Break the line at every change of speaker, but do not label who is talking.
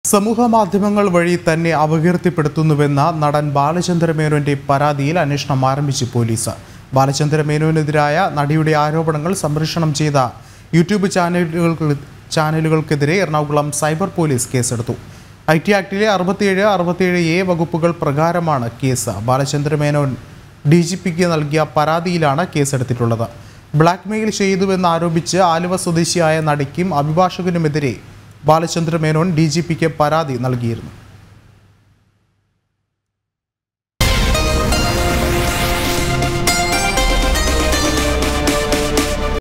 സമൂഹ മാധ്യമങ്ങൾ വഴി തന്നെ അപകീർത്തിപ്പെടുത്തുന്നുവെന്ന നടൻ ബാലചന്ദ്ര മേനോന്റെ പരാതിയിൽ അന്വേഷണം ആരംഭിച്ചു പോലീസ് ബാലചന്ദ്ര മേനോനെതിരായ നടിയുടെ ആരോപണങ്ങൾ സംപ്രേഷണം ചെയ്ത യൂട്യൂബ് ചാനലുകൾക്ക് ചാനലുകൾക്കെതിരെ എറണാകുളം സൈബർ പോലീസ് കേസെടുത്തു ഐ ടി ആക്ടിലെ അറുപത്തിയേഴ് അറുപത്തിയേഴ് എ വകുപ്പുകൾ പ്രകാരമാണ് കേസ് ബാലചന്ദ്ര മേനോൻ ഡി ജി പിക്ക് നൽകിയ പരാതിയിലാണ് കേസെടുത്തിട്ടുള്ളത് ബ്ലാക്ക്മെയിൽ ചെയ്തുവെന്ന് ആരോപിച്ച് ആലുവ സ്വദേശിയായ നടിക്കും അഭിഭാഷകനുമെതിരെ ബാലചന്ദ്ര മേനോൻ ഡി ജി പിക്ക് പരാതി നൽകിയിരുന്നു